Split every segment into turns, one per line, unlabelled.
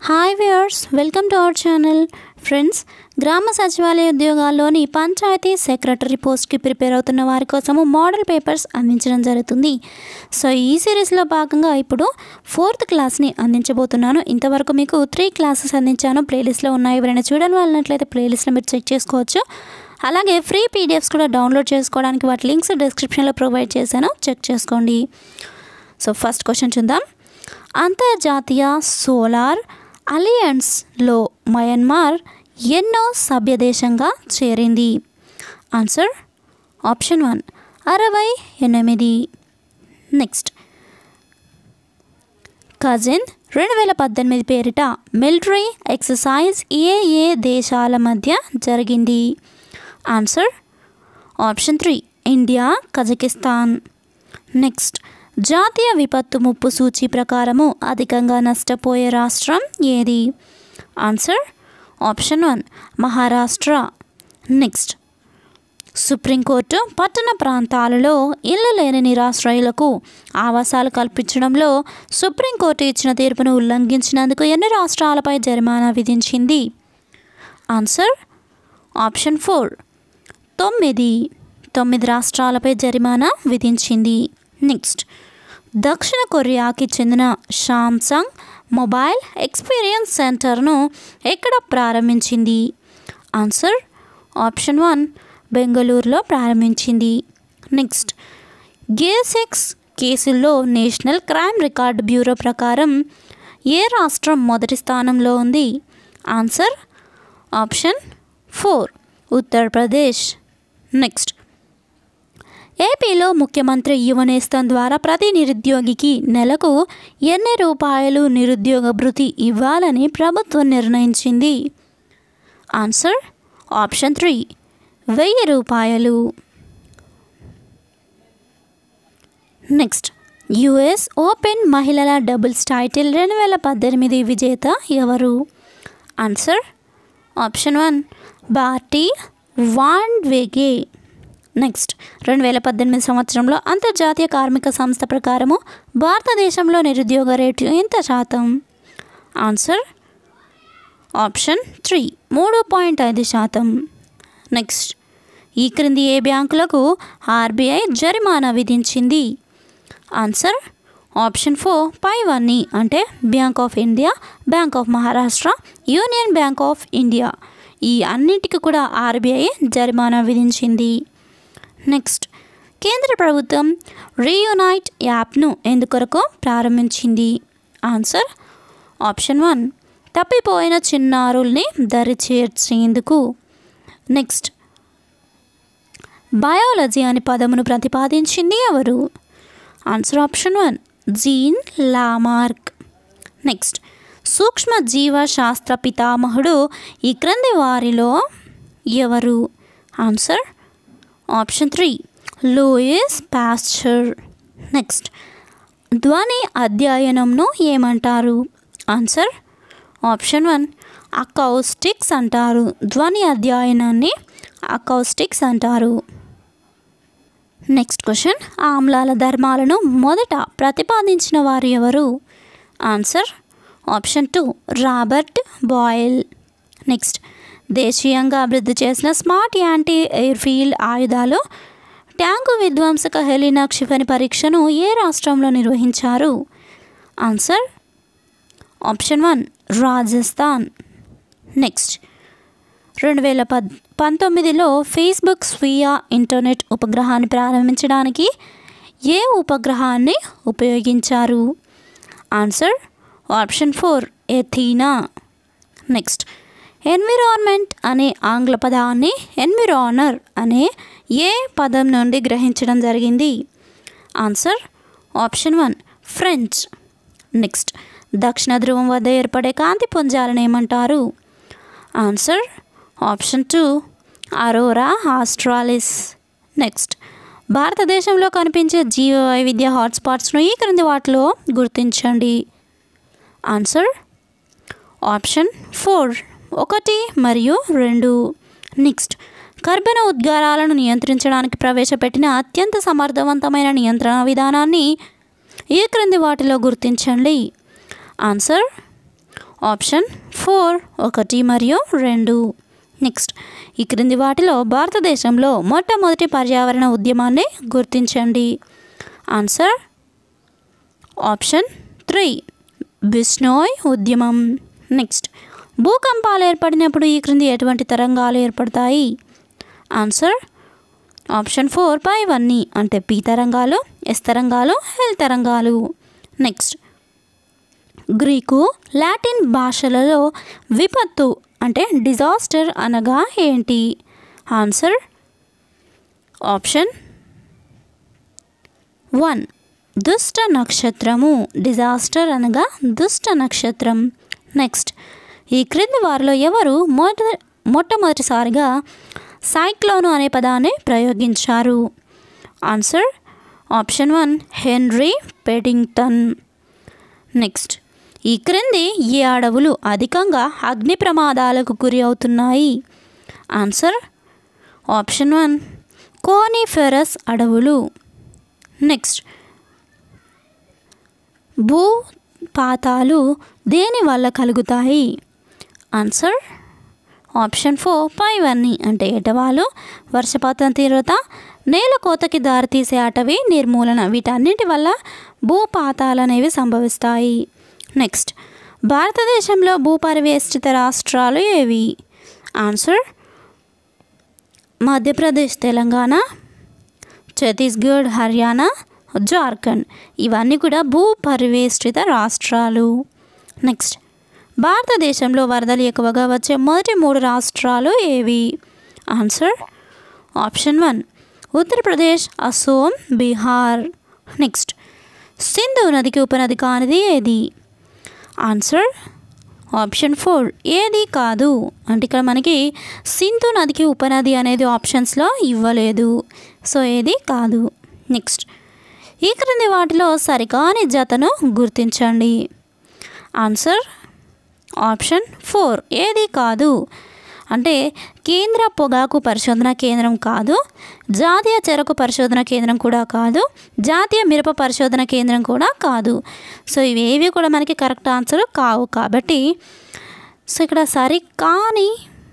hi viewers welcome to our channel friends గ్రామ సచివాలయ ఉద్యోగాల్లోని పంచాయతీ సెక్రటరీ పోస్ట్కి ప్రిపేర్ అవుతున్న వారి కోసము మోడల్ పేపర్స్ అందించడం జరుగుతుంది సో ఈ సిరీస్లో భాగంగా ఇప్పుడు ఫోర్త్ క్లాస్ని అందించబోతున్నాను ఇంతవరకు మీకు త్రీ క్లాసెస్ అందించాను ప్లేలిస్ట్లో ఉన్నాయి ఎవరైనా చూడని వాళ్ళనట్లయితే ప్లేలిస్ట్లో మీరు చెక్ చేసుకోవచ్చు అలాగే ఫ్రీ పీడిఎఫ్స్ కూడా డౌన్లోడ్ చేసుకోవడానికి వాటి లింక్స్ డిస్క్రిప్షన్లో ప్రొవైడ్ చేశాను చెక్ చేసుకోండి సో ఫస్ట్ క్వశ్చన్ చూద్దాం అంతర్జాతీయ సోలార్ అలియన్స్లో మయన్మార్ ఎన్నో సభ్య దేశంగా చేరింది ఆన్సర్ ఆప్షన్ వన్ అరవై ఎనిమిది నెక్స్ట్ కజిన్ రెండు వేల పద్దెనిమిది పేరిట మిలిటరీ ఎక్సర్సైజ్ ఏ ఏ దేశాల మధ్య జరిగింది answer option three India Kazakhstan next జాతీయ విపత్తు ముప్పు సూచి ప్రకారము అధికంగా నష్టపోయే రాష్ట్రం ఏది answer option one Maharashtra next supreme court పట్టణ ప్రాంతాలలో ఇల్లు లేని నిరాశ్రయులకు ఆవాసాలు కల్పించడంలో సుప్రీంకోర్టు ఇచ్చిన తీర్పును ఉల్లంఘించినందుకు ఎన్ని రాష్ట్రాలపై జరిమానా విధించింది ఆన్సర్ ఆప్షన్ ఫోర్ తొమ్మిది తొమ్మిది రాష్ట్రాలపై జరిమానా విధించింది నెక్స్ట్ దక్షిణ కొరియాకి చెందిన శాంసంగ్ మొబైల్ ఎక్స్పీరియన్స్ సెంటర్ను ఎక్కడ ప్రారంభించింది ఆన్సర్ ఆప్షన్ వన్ బెంగళూరులో ప్రారంభించింది నెక్స్ట్ గేసెక్స్ కేసుల్లో నేషనల్ క్రైమ్ రికార్డ్ బ్యూరో ప్రకారం ఏ రాష్ట్రం మొదటి స్థానంలో ఉంది answer option four Uttar Pradesh next ఏపీలో ముఖ్యమంత్రి యువనేస్తం ద్వారా ప్రతి నిరుద్యోగికి నెలకు ఎన్ని రూపాయలు నిరుద్యోగ భృతి ఇవ్వాలని ప్రభుత్వం నిర్ణయించింది ఆన్సర్ ఆప్షన్ త్రీ వెయ్యి రూపాయలు నెక్స్ట్ యుఎస్ ఓపెన్ మహిళల డబుల్స్ టైటిల్ రెండు వేల పద్దెనిమిది విజేత ఎవరు answer option one Barty Vandeweghe next రెండు వేల పద్దెనిమిది సంవత్సరంలో అంతర్జాతీయ కార్మిక సంస్థ ప్రకారము భారతదేశంలో నిరుద్యోగ రేటు ఎంత శాతం ఆన్సర్ ఆప్షన్ త్రీ మూడు పాయింట్ ఐదు శాతం నెక్స్ట్ ఈ క్రింది ఏ బ్యాంకులకు ఆర్బీఐ జరిమానా విధించింది ఆన్సర్ ఆప్షన్ ఫోర్ పైవన్నీ అంటే bank of India bank of Maharashtra union bank of India ఈ అన్నిటికీ కూడా ఆర్బీఐ జరిమానా విధించింది నెక్స్ట్ కేంద్ర ప్రభుత్వం రీయునైట్ యాప్ను ఎందుకొరకు ప్రారంభించింది ఆన్సర్ ఆప్షన్ వన్ తప్పిపోయిన చిన్నారుల్ని దరి చేర్చేందుకు నెక్స్ట్ బయాలజీ అనే పదమును ప్రతిపాదించింది ఎవరు answer option one Jean Lamarck next సూక్ష్మ జీవ శాస్త్ర పితామహుడు ఈ క్రింది వారిలో ఎవరు answer option three Louis Pasteur next ధ్వని అధ్యయనంను ఏమంటారు ఆన్సర్ ఆప్షన్ వన్ అకౌస్టిక్స్ అంటారు ధ్వని అధ్యయనాన్ని అకౌస్టిక్స్ అంటారు నెక్స్ట్ క్వశ్చన్ ఆమ్లాల ధర్మాలను మొదట ప్రతిపాదించిన వారు ఎవరు answer option two Robert Boyle next దేశీయంగా అభివృద్ధి చేసిన స్మార్ట్ యాంటీ ఎయిర్ఫీల్డ్ ఆయుధాలు ట్యాంకు విధ్వంసక హెలినా క్షిపణి పరీక్షను ఏ రాష్ట్రంలో నిర్వహించారు answer option one Rajasthan next రెండు వేల పద్ పంతొమ్మిదిలో ఫేస్బుక్ స్వీయ ఇంటర్నెట్ ఉపగ్రహాన్ని ప్రారంభించడానికి ఏ ఉపగ్రహాన్ని ఉపయోగించారు answer option four Athena next environment అనే ఆంగ్ల పదాన్ని ఎన్విరానర్ అనే ఏ పదం నుండి గ్రహించడం జరిగింది answer option one French next దక్షిణ ధ్రువం వద్ద ఏర్పడే కాంతి పుంజాలను ఏమంటారు answer option two aurora australis next భారతదేశంలో కనిపించే జీవ వైవిధ్య హాట్స్పాట్స్ను ఈ క్రింది వాటిలో గుర్తించండి ఆన్సర్ ఆప్షన్ ఫోర్ ఒకటి మరియు రెండు నెక్స్ట్ కర్బన ఉద్గారాలను నియంత్రించడానికి ప్రవేశపెట్టిన అత్యంత సమర్థవంతమైన నియంత్రణ విధానాన్ని ఈ క్రింది వాటిలో గుర్తించండి ఆన్సర్ ఆప్షన్ ఫోర్ ఒకటి మరియు రెండు నెక్స్ట్ ఈ క్రింది వాటిలో భారతదేశంలో మొట్టమొదటి పర్యావరణ ఉద్యమాన్ని గుర్తించండి ఆన్సర్ ఆప్షన్ త్రీ బిష్నోయ్ ఉద్యమం నెక్స్ట్ భూకంపాలు ఏర్పడినప్పుడు ఈ క్రింది ఎటువంటి తరంగాలు ఏర్పడతాయి ఆన్సర్ ఆప్షన్ ఫోర్ పైవన్నీ అంటే పీ తరంగాలు ఎస్ తరంగాలు ఎల్ తరంగాలు నెక్స్ట్ గ్రీకు లాటిన్ భాషలలో విపత్తు అంటే డిజాస్టర్ అనగా ఏంటి ఆన్సర్ ఆప్షన్ వన్ దుష్ట నక్షత్రము డిజాస్టర్ అనగా దుష్ట నక్షత్రం నెక్స్ట్ ఈ క్రింది వారిలో ఎవరు మొద మొట్టమొదటిసారిగా సైక్లోను అనే పదాన్ని ప్రయోగించారు answer option one Henry Piddington next ఈ క్రింది ఏ అడవులు అధికంగా అగ్ని ప్రమాదాలకు గురి అవుతున్నాయి ఆన్సర్ ఆప్షన్ వన్ కోనిఫెరస్ అడవులు నెక్స్ట్ భూపాతాలు దేని వల్ల కలుగుతాయి ఆన్సర్ ఆప్షన్ ఫోర్ పైవన్నీ అంటే ఎటవాలు వర్షపాతం తీవ్రత నేల కోతకి దారితీసే అటవీ నిర్మూలన వీటన్నిటి వల్ల భూపాతాలు అనేవి సంభవిస్తాయి నెక్స్ట్ భారతదేశంలో భూపరివేష్టిత రాష్ట్రాలు ఏవి ఆన్సర్ మధ్యప్రదేశ్ తెలంగాణ ఛత్తీస్గఢ్ హర్యానా జార్ఖండ్ ఇవన్నీ కూడా భూ పరివేష్టిత రాష్ట్రాలు నెక్స్ట్ భారతదేశంలో వరదలు ఎక్కువగా వచ్చే మొదటి మూడు రాష్ట్రాలు ఏవి answer option one Uttar Pradesh Assam Bihar next Sindhu నదికి ఉపనది కానిది ఏది ఆన్సర్ ఆప్షన్ ఫోర్ ఏది కాదు అంటే ఇక్కడ మనకి సింధు నదికి ఉపనది అనేది ఆప్షన్స్లో ఇవ్వలేదు సో ఏది కాదు నెక్స్ట్ ఈ క్రింది వాటిలో సరికాని జతను గుర్తించండి ఆన్సర్ ఆప్షన్ ఫోర్ ఏది కాదు అంటే కేంద్ర పొగాకు పరిశోధన కేంద్రం కాదు జాతీయ చెరకు పరిశోధన కేంద్రం కూడా కాదు జాతీయ మిరప పరిశోధన కేంద్రం కూడా కాదు సో ఇవేవి కూడా మనకి కరెక్ట్ ఆన్సర్ కావు కాబట్టి సో ఇక్కడ సరి కాని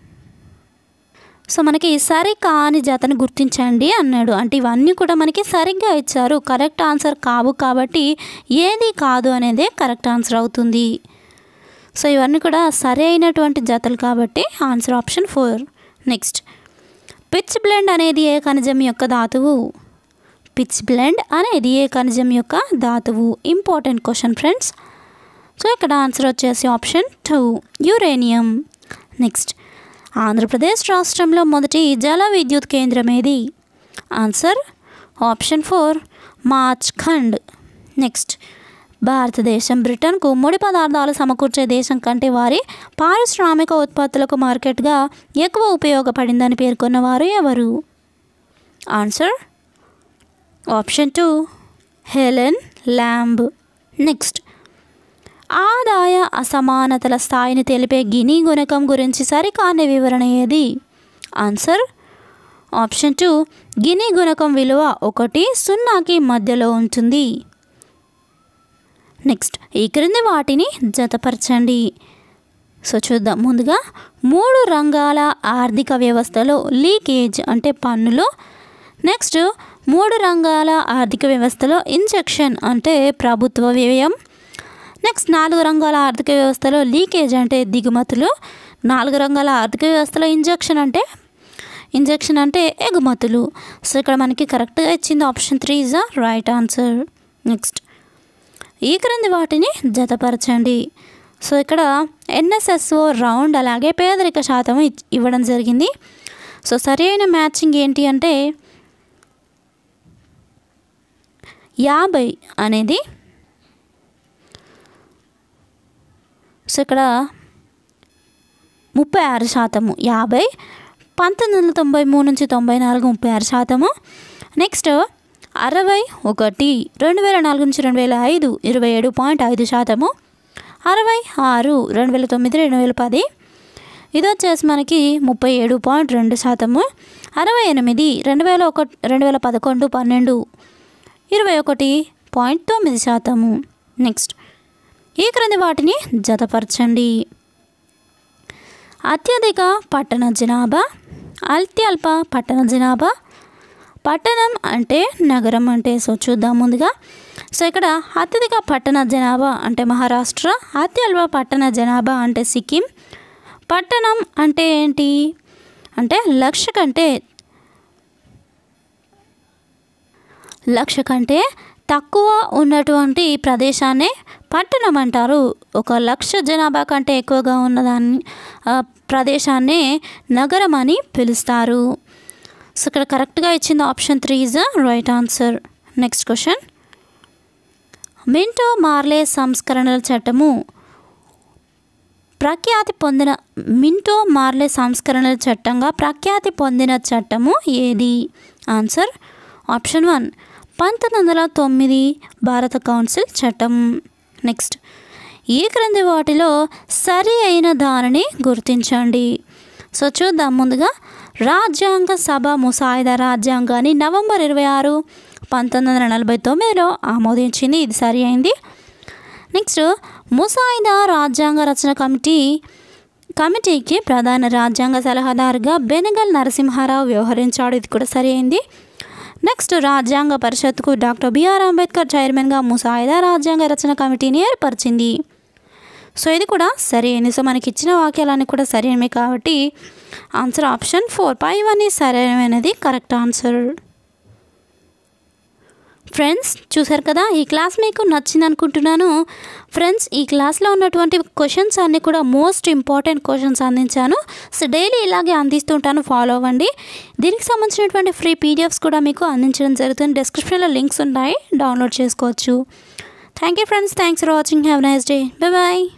సో మనకి సరి కాని జతను గుర్తించండి అన్నాడు అంటే ఇవన్నీ కూడా మనకి సరిగ్గా ఇచ్చారు కరెక్ట్ ఆన్సర్ కావు కాబట్టి ఏది కాదు అనేదే కరెక్ట్ ఆన్సర్ అవుతుంది సో ఇవన్నీ కూడా సరి అయినటువంటి జతలు కాబట్టి answer option four next pitchblende అనేది ఏ ఖనిజం యొక్క ధాతువు పిచ్ బ్లెండ్ అనేది ఏ ఖనిజం యొక్క ధాతువు ఇంపార్టెంట్ క్వశ్చన్ ఫ్రెండ్స్ సో ఇక్కడ ఆన్సర్ వచ్చేసి option two uranium next Andhra Pradesh రాష్ట్రంలో మొదటి జల విద్యుత్ కేంద్రం ఏది answer option four Machkund next భారతదేశం బ్రిటన్కు ముడి పదార్థాలు సమకూర్చే దేశం కంటే వారి పారిశ్రామిక ఉత్పత్తులకు మార్కెట్గా ఎక్కువ ఉపయోగపడిందని పేర్కొన్నవారు ఎవరు answer option two Helen Lamb next ఆదాయ అసమానతల స్థాయిని తెలిపే గిని గుణకం గురించి సరికాని వివరణ ఏది ఆన్సర్ ఆప్షన్ టూ గిని గుణకం విలువ ఒకటి సున్నాకి మధ్యలో ఉంటుంది నెక్స్ట్ ఈ క్రింది వాటిని జతపరచండి సో చూద్దాం ముందుగా మూడు రంగాల ఆర్థిక వ్యవస్థలో లీకేజ్ అంటే పన్నులు నెక్స్ట్ మూడు రంగాల ఆర్థిక వ్యవస్థలో ఇంజెక్షన్ అంటే ప్రభుత్వ వ్యయం నెక్స్ట్ నాలుగు రంగాల ఆర్థిక వ్యవస్థలో లీకేజ్ అంటే దిగుమతులు నాలుగు రంగాల ఆర్థిక వ్యవస్థలో ఇంజెక్షన్ అంటే ఇంజెక్షన్ అంటే ఎగుమతులు సో ఇక్కడ మనకి కరెక్ట్గా ఇచ్చింది option three is the right answer next ఈ క్రింది వాటిని జతపరచండి సో ఇక్కడ ఎన్ఎస్ఎస్ఓ రౌండ్ అలాగే పేదరిక శాతం ఇచ్- ఇవ్వడం జరిగింది సో సరి అయిన మ్యాచింగ్ ఏంటి అంటే యాభై అనేది సో ఇక్కడ ముప్పై ఆరు శాతము యాభై పంతొమ్మిది వందల తొంభై మూడు నుంచి తొంభై నాలుగు ముప్పై ఆరు శాతము నెక్స్ట్ అరవై ఒకటి రెండు వేల నాలుగు నుంచి రెండు వేల ఐదు ఇరవై ఏడు పాయింట్ ఐదు శాతము అరవై ఆరు రెండు వేల తొమ్మిది రెండు వేల పది ఇది వచ్చేసి మనకి ముప్పై ఏడు పాయింట్ రెండు శాతము అరవై ఎనిమిది రెండు వేల ఒక రెండు వేల పదకొండు పన్నెండు ఇరవై ఒకటి పాయింట్ తొమ్మిది శాతము నెక్స్ట్ ఈ క్రింది వాటిని జతపరచండి అత్యధిక పట్టణ జనాభా అత్యల్ప పట్టణ జనాభా పట్టణం అంటే నగరం అంటే సో చూద్దాం ముందుగా సో ఇక్కడ అత్యధిక పట్టణ జనాభా అంటే మహారాష్ట్ర అత్యల్ప పట్టణ జనాభా అంటే సిక్కిం పట్టణం అంటే ఏంటి అంటే లక్ష కంటే లక్ష కంటే తక్కువ ఉన్నటువంటి ప్రదేశాన్ని పట్టణం అంటారు ఒక లక్ష జనాభా కంటే ఎక్కువగా ఉన్నదాన్ని ఆ, ప్రదేశాన్ని నగరం అని పిలుస్తారు సో ఇక్కడ కరెక్ట్గా ఇచ్చింది option three is right answer next question Minto Morley సంస్కరణల చట్టము ప్రఖ్యాతి పొందిన మింటో మార్లే సంస్కరణల చట్టంగా ప్రఖ్యాతి పొందిన చట్టము ఏది ఆన్సర్ ఆప్షన్ వన్ పంతొమ్మిది వందల తొమ్మిది భారత కౌన్సిల్ చట్టం నెక్స్ట్ ఈ క్రింది వాటిలో సరి అయిన దానిని గుర్తించండి సో చూద్దాం ముందుగా రాజ్యాంగ సభ ముసాయిదా రాజ్యాంగాన్ని నవంబర్ ఇరవై ఆరు పంతొమ్మిది వందల నలభై తొమ్మిదిలో ఆమోదించింది ఇది సరి అయింది నెక్స్ట్ ముసాయిదా రాజ్యాంగ రచన కమిటీ కమిటీకి ప్రధాన రాజ్యాంగ సలహాదారుగా బెనగల్ నరసింహారావు వ్యవహరించాడు ఇది కూడా సరి అయింది నెక్స్ట్ రాజ్యాంగ పరిషత్కు డాక్టర్ బిఆర్ అంబేద్కర్ చైర్మన్గా ముసాయిదా రాజ్యాంగ రచన కమిటీని ఏర్పరిచింది సో ఇది కూడా సరి అయింది సో మనకి ఇచ్చిన వాక్యాలన్నీ కూడా సరైనవి కాబట్టి ఆన్సర్ ఆప్షన్ ఫోర్ పై ఇవన్నీ సరైనది కరెక్ట్ ఆన్సర్ ఫ్రెండ్స్ చూసారు కదా ఈ క్లాస్ మీకు నచ్చింది అనుకుంటున్నాను ఫ్రెండ్స్ ఈ క్లాస్లో ఉన్నటువంటి క్వశ్చన్స్ అన్నీ కూడా మోస్ట్ ఇంపార్టెంట్ క్వశ్చన్స్ అందించాను సో డైలీ ఇలాగే అందిస్తుంటాను ఫాలో అవ్వండి దీనికి సంబంధించినటువంటి ఫ్రీ పీడిఎఫ్స్ కూడా మీకు అందించడం జరుగుతుంది డిస్క్రిప్షన్లో లింక్స్ ఉన్నాయి డౌన్లోడ్ చేసుకోవచ్చు thank you friends thanks for watching have nice day bye